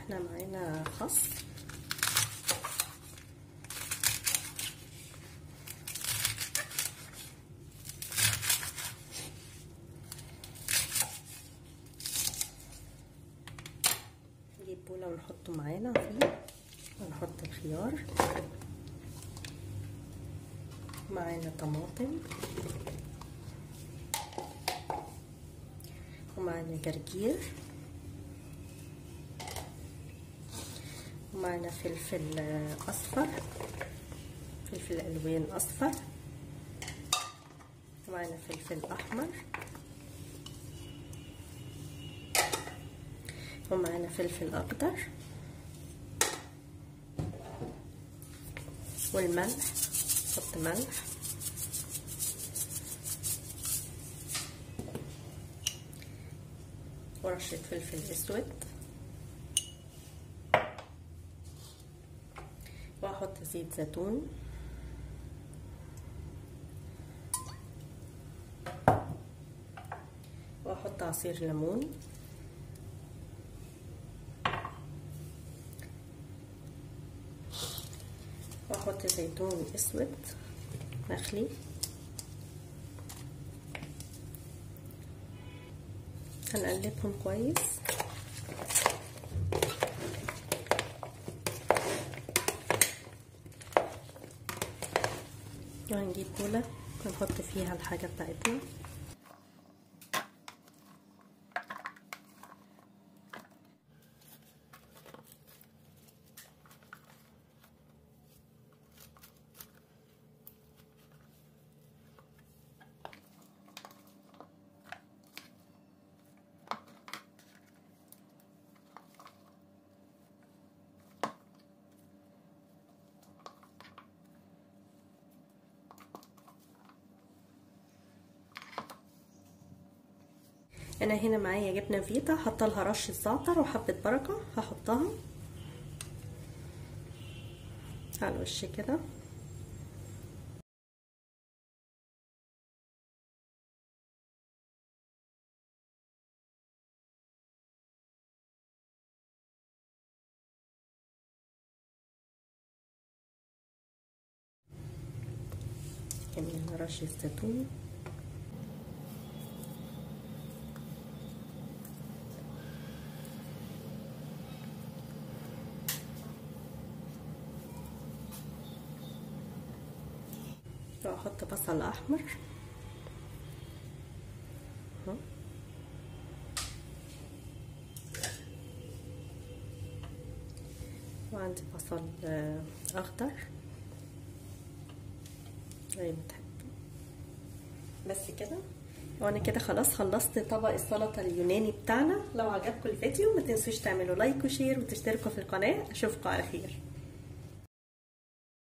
احنا معانا خس نجيب بولة ونحطه معانا فيه ونحط الخيار معانا طماطم ومعانا جرجير ومعانا فلفل اصفر فلفل الوان اصفر ومعانا فلفل احمر ومعانا فلفل اخضر والملح نحط ملح ورشة فلفل اسود واحط زيت زيتون واحط عصير ليمون واحط زيتون اسود مخلي هنقلبهم كويس وهنجيب بولة ونحط فيها الحاجة بتاعتنا انا هنا معايا جبنه فيتا حاطه لها رشه زعتر وحبه بركه هحطها على الوش كده كمان رشه زيتون واحط بصل احمر وعندي بصل اخضر زي ما تحبوا بس كده وانا كده خلاص خلصت طبق السلطه اليوناني بتاعنا لو عجبكم الفيديو ما تنسوش تعملوا لايك وشير وتشتركوا في القناه اشوفكم على خير